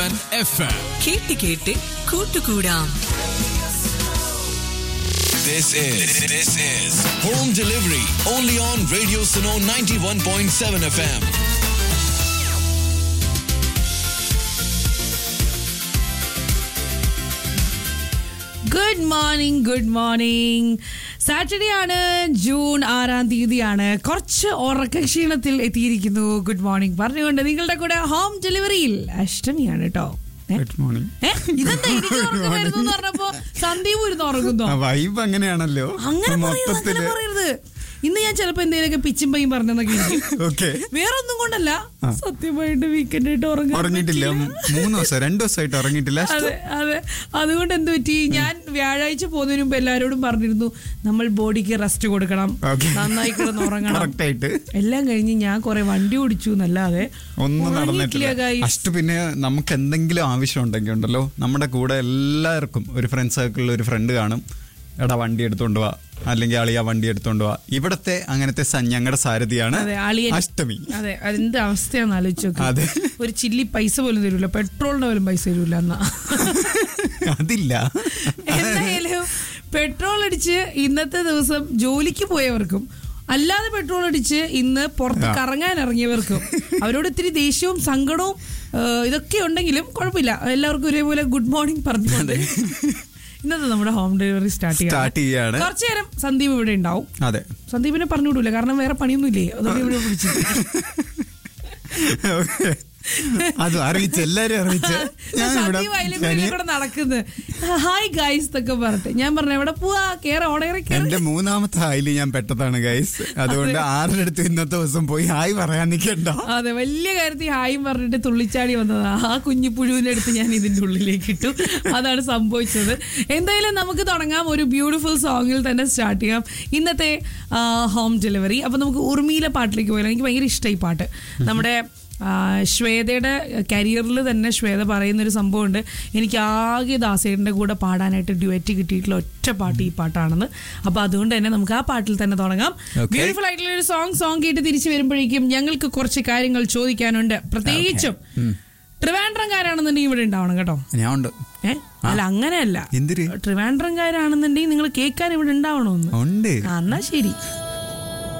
And F M കേട്ട് കേട്ട് കൂട്ടുകൂടാം This is this is home delivery only on Radio Suno 91.7 FM. Good morning good morning Saturday ആണ് June ആറാം തീയതിയാണ് കുറച്ച് ഉറക്ക ക്ഷീണത്തിൽ എത്തിയിരിക്കുന്നു ഗുഡ് മോർണിംഗ് പറഞ്ഞുകൊണ്ട് നിങ്ങളുടെ കൂടെ ഹോം ഡെലിവറിയിൽ അഷ്ടമിയാണ് കേട്ടോ ഏ? ഗുഡ് മോർണിംഗ് ഏ? ഇതെന്താ എനിക്ക് ഉറക്കം വരുന്നു എന്ന് പറഞ്ഞപ്പോ സന്ദീപ് ഇരുന്ന് ഉറങ്ങുന്നോ വൈബ് അങ്ങനെയാണല്ലോ അങ്ങനെ പറയരുത് അങ്ങനെ മൊത്തത്തില് പറയരുത് ഇന്ന് ഞാൻ ചിലപ്പോ എന്തെങ്കിലുമൊക്കെ പിച്ചും പൈയും പറഞ്ഞെന്നൊക്കെ ഇരിക്കും. ഓക്കെ വേറെ ഒന്നും കൊണ്ടല്ല സത്യമായിട്ട് വീക്കെൻഡ് ആയിട്ട് ഉറങ്ങാൻ ഉറങ്ങിയിട്ടില്ല പറ്റില്ല. മൂന്ന് ദിവസം രണ്ടു ദിവസമായിട്ട് ഉറങ്ങിയിട്ടില്ല അതെ അതെ അതുകൊണ്ട് എന്ത് പറ്റി ഞാൻ വ്യാഴാഴ്ച പോകുന്നതിന് മുമ്പ് എല്ലാരോടും പറഞ്ഞിരുന്നു നമ്മൾ ബോഡിക്ക് റെസ്റ്റ് കൊടുക്കണം Okay. നന്നായി കിടന്ന് ഉറങ്ങണം കറക്റ്റ് ആയിട്ട് എല്ലാം കഴിഞ്ഞ് ഞാൻ കുറെ വണ്ടി ഓടിച്ചു എന്നല്ലാതെ ഒന്നും ഉറങ്ങിയിട്ടില്ല നടന്നിട്ടില്ല guys. അഷ്ട പിന്നെ നമുക്ക് എന്തെങ്കിലും ആവശ്യം ഉണ്ടെങ്കിൽ ഉണ്ടല്ലോ നമ്മുടെ കൂടെ എല്ലാവർക്കും ഒരു ഫ്രണ്ട് സർക്കിളിൽ ഒരു ഫ്രണ്ട് കാണും എടാ വണ്ടി എടുത്തോണ്ട് വാ അല്ലെങ്കിൽ അളിയ വണ്ടി എടുത്തോണ്ട് വാ ഇവിടത്തെ അങ്ങനത്തെ സ- ഞങ്ങളുടെ സാരഥിയാണ് അതെ ആളിയൻ അഷ്ടമി അതെ അതെന്ത് അവസ്ഥയാന്ന് ആലോചിച്ച് അതെ. നോക്ക് ഒരു ചില്ലി പൈസ പോലും തരൂല പെട്രോളിന്റെ പോലും പൈസ തരൂല എന്നാ അതില്ല എന്തായാലും പെട്രോൾ അടിച്ച് ഇന്നത്തെ ദിവസം ജോലിക്ക് പോയവർക്കും അല്ലാതെ പെട്രോൾ അടിച്ച് ഇന്ന് പുറത്ത് ആ. കറങ്ങാൻ ഇറങ്ങിയവർക്കും അവരോട് ഇത്തിരി ദേഷ്യവും സങ്കടവും ആ, ഇതൊക്കെ ഉണ്ടെങ്കിലും കുഴപ്പമില്ല എല്ലാവർക്കും ഒരേപോലെ ഗുഡ് മോർണിംഗ് പറഞ്ഞുകൊണ്ട് ഇന്നത്തെ നമ്മുടെ ഹോം ഡെലിവറി സ്റ്റാർട്ട് Start ചെയ്യാണ്. കുറച്ചു നേരം സന്ദീപ് ഇവിടെ ഉണ്ടാവും അതെ സന്ദീപിനെ പറഞ്ഞു വിടൂല കാരണം വേറെ പണിയൊന്നും ഇല്ലേ അതുകൊണ്ട് ഇവിടെ വിളിച്ചു Okay. അത് അറിയിച്ച് എല്ലാരും അറിയിച്ച് ഞാൻ ഇവിടെ സന്ദീപ് അതിലെ ശനി- കൂടെ നടക്കുന്നത് ഹായ് ഗൈസ് എന്നൊക്കെ പറഞ്ഞിട്ട് ഞാൻ പറഞ്ഞു എവിടെ പോവാ കേറ ഓടേറെ എന്റെ മൂന്നാമത്തെ ഹായില് ഞാൻ പെട്ടതാണ് ഗൈസ് അതുകൊണ്ട് ആരുടെ അടുത്ത് ഇന്നത്തെ ദിവസം പോയി ഹായ് പറയാൻ നിൽക്കണ്ട അതെ വലിയ കാര്യത്തിൽ ഹായും പറഞ്ഞിട്ട് തുള്ളിച്ചാടി വന്നതാ ആ കുഞ്ഞു പുഴുവിന്റെ അടുത്ത് ഞാൻ ഇതിന്റെ ഉള്ളിലേക്ക് ഇട്ടു അതാണ് സംഭവിച്ചത് എന്തായാലും നമുക്ക് തുടങ്ങാം ഒരു ബ്യൂട്ടിഫുൾ സോങ്ങിൽ തന്നെ സ്റ്റാർട്ട് ചെയ്യാം ഇന്നത്തെ ഹോം ഡെലിവറി അപ്പൊ നമുക്ക് ഉർമിയിലെ പാട്ടിലേക്ക് പോയാലോ എനിക്ക് ഭയങ്കര ഇഷ്ടമായി പാട്ട് നമ്മുടെ ആ, ശ്വേതയുടെ കരിയറിൽ തന്നെ ശ്വേത പറയുന്ന ഒരു സംഭവമുണ്ട് എനിക്ക് ആകെ ദാസേടിന്റെ കൂടെ പാടാനായിട്ട് ഡ്യുവറ്റ് കിട്ടിയിട്ടുള്ള ഒറ്റ പാട്ട് ഈ പാട്ടാണെന്ന് അപ്പൊ അതുകൊണ്ട് തന്നെ നമുക്ക് ആ പാട്ടിൽ തന്നെ തുടങ്ങാം Okay. ബ്യൂട്ടിഫുൾ ആയിട്ടുള്ള ഒരു സോങ് സോങ് കേട്ട് തിരിച്ചു വരുമ്പോഴേക്കും ഞങ്ങൾക്ക് കുറച്ച് കാര്യങ്ങൾ ചോദിക്കാനുണ്ട് പ്രത്യേകിച്ചും ട്രിവാൻഡ്രംകാരാണെന്നുണ്ടെങ്കിൽ ഇവിടെ ഉണ്ടാവണം കേട്ടോ ഞാൻ ഉണ്ട് ഏ അല്ല അങ്ങനെയല്ല എന്തിര് ട്രിവാൻഡ്രംകാരാണെന്നുണ്ടെങ്കിൽ നിങ്ങൾ കേൾക്കാൻ ഇവിടെ ഉണ്ടാവണമെന്ന് ഉണ്ട് ആ, എന്നാ ശരി